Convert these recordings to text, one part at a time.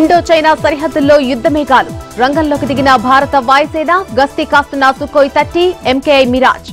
Indo China సరిహద్దుల్లో యుద్ధమేఘాలు రంగంలోకి దిగిన భారత వాయుసేన గస్తీ కాస్తున్న సుకోయ్ థర్టీ ఎంకేఐ మిరాజ్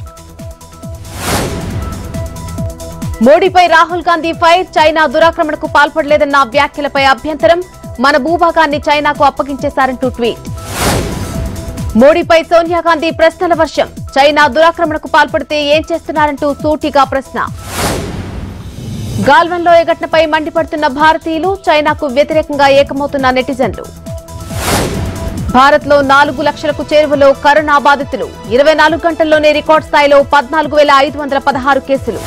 మోడీపై రాహుల్ గాంధీ ఫైర్ చైనా దురాక్రమణకు పాల్పడలేదన్న వ్యాఖ్యలపై అభ్యంతరం మన భూభాగాన్ని చైనాకు అప్పగించేశారంటూ ట్వీట్ మోడీపై సోనియా గాంధీ ప్రశ్నల వర్షం చైనా దురాక్రమణకు పాల్పడితే ఏం చేస్తున్నారంటూ సూటిగా ప్రశ్న గాల్వన్ లోయ ఘటనపై మండిపడుతున్న భారతీయులు చైనాకు వ్యతిరేకంగా ఏకమవుతున్న నెటిజన్లు భారత్ లో నాలుగు లక్షలకు చేరువలో కరోనా బాధితులు ఇరవై నాలుగు గంటల్లోనే రికార్డు స్థాయిలో పద్నాలుగు వేల ఐదు వందల పదహారు కేసులు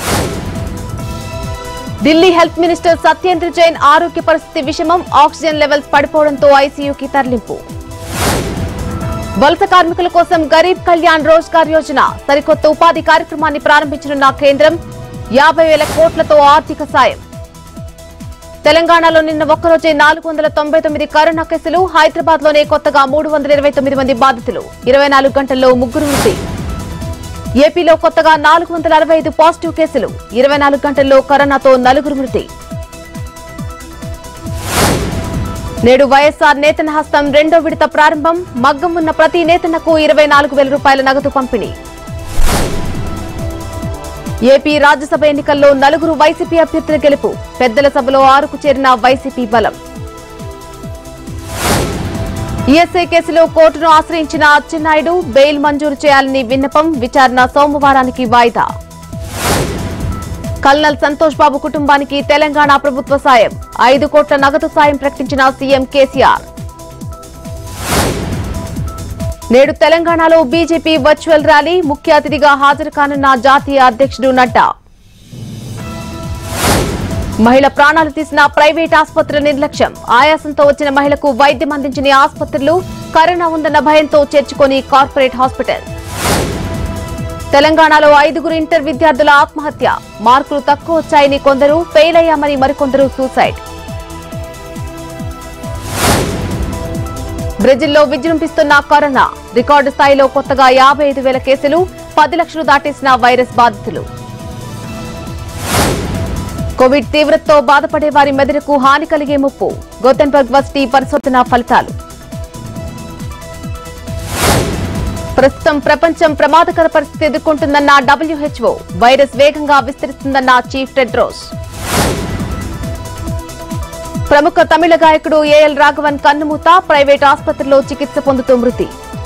ఢిల్లీ హెల్త్ మినిస్టర్ సత్యేంద్ర జైన్ ఆరోగ్య పరిస్థితి విషమం ఆక్సిజన్ లెవెల్స్ పడిపోవడంతో ఐసీయూకి తరలింపు వలస కార్మికుల కోసం గరీబ్ కళ్యాణ్ రోజ్గార్ యోజన సరికొత్త ఉపాధి కార్యక్రమాన్ని ప్రారంభించనున్న కేంద్రం యాభై వేల కోట్లతో ఆర్థిక సాయం తెలంగాణలో నిన్న ఒక్కరోజే నాలుగు వందల తొంభై తొమ్మిది కరోనా కేసులు హైదరాబాద్ లోనే కొత్తగా మూడు వందల ఇరవై తొమ్మిది మంది బాధితులు ఇరవై నాలుగు గంటల్లో ముగ్గురు మృతి ఏపీలో కొత్తగా నాలుగు వందల అరవై ఐదు పాజిటివ్ కేసులు ఇరవై నాలుగు గంటల్లో కరోనాతో నలుగురు మృతి నేడు వైఎస్ఆర్ నేతన హస్తం రెండో విడత ప్రారంభం మగ్గం ఉన్న ప్రతి నేతన్నకు ఇరవై నాలుగు వేల రూపాయల నగదు పంపిణీ ఏపీ రాజ్యసభ ఎన్నికల్లో నలుగురు వైసీపీ అభ్యర్థుల గెలుపు పెద్దల సభలో ఆరుకు చేరిన వైసీపీ బలం ఈఎస్ఐ కేసులో కోర్టును ఆశ్రయించిన అచ్చెన్నాయుడు బెయిల్ మంజూరు చేయాలని విన్నపం విచారణ సోమవారానికి వాయిదా కల్నల్ సంతోష్ బాబు కుటుంబానికి తెలంగాణ ప్రభుత్వ సాయం ఐదు కోట్ల నగదు సాయం ప్రకటించిన సీఎం కేసీఆర్ నేడు తెలంగాణలో బీజేపీ వర్చువల్ ర్యాలీ ముఖ్య అతిథిగా హాజరు కానున్న జాతీయ అధ్యక్షుడు నడ్డా మహిళ ప్రాణాలు తీసిన ప్రైవేట్ ఆసుపత్రుల నిర్లక్ష్యం ఆయాసంతో వచ్చిన మహిళకు వైద్యం అందించిన ఆసుపత్రులు కరోనా ఉందన్న భయంతో చేర్చుకొని కార్పొరేట్ హాస్పిటల్ తెలంగాణలో ఐదుగురు ఇంటర్ విద్యార్థుల ఆత్మహత్య మార్కులు తక్కువ వచ్చాయని కొందరు ఫెయిల్ అయ్యామని మరికొందరు సూసైడ్ బ్రెజిల్లో విజృంభిస్తున్న కరోనా రికార్డు స్థాయిలో కొత్తగా యాభై ఐదు వేల కేసులు పది లక్షలు దాటేసిన వైరస్ బాధితులు కోవిడ్ తీవ్రతతో బాధపడే వారి మెదడుకు హాని కలిగే ముప్పు గోతెన్బర్గ్ వర్సిటీ పరిశోధన ఫలితాలు ప్రస్తుతం ప్రపంచం ప్రమాదకర పరిస్థితి ఎదుర్కొంటుందన్న డబ్ల్యూహెచ్ఓ వైరస్ వేగంగా విస్తరిస్తుందన్న చీఫ్ టెడ్రోస్ ప్రముఖ తమిళ గాయకుడు ఏఎల్ రాఘవన్ కన్నుమూత ప్రైవేట్ ఆసుపత్రిలో చికిత్స పొందుతూ మృతి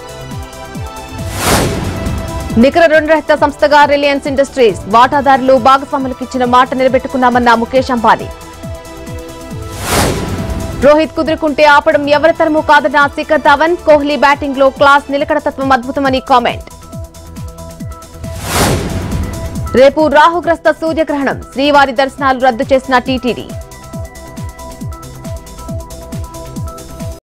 నికర రుణరహిత సంస్థగా రిలయన్స్ ఇండస్ట్రీస్ వాటాదారులు భాగస్వాములకు ఇచ్చిన మాట నిలబెట్టుకున్నామన్న ముఖేష్ అంబానీ రోహిత్ కుదురుకుంటే ఆపడం ఎవరి తరమూ కాదన్న శిఖర్ ధవన్ కోహ్లీ బ్యాటింగ్ లో క్లాస్ నిలకడతత్వం అద్భుతమని కామెంట్ రేపు రాహుగ్రస్త సూర్యగ్రహణం శ్రీవారి దర్శనాలు రద్దు చేసిన టీటీడీ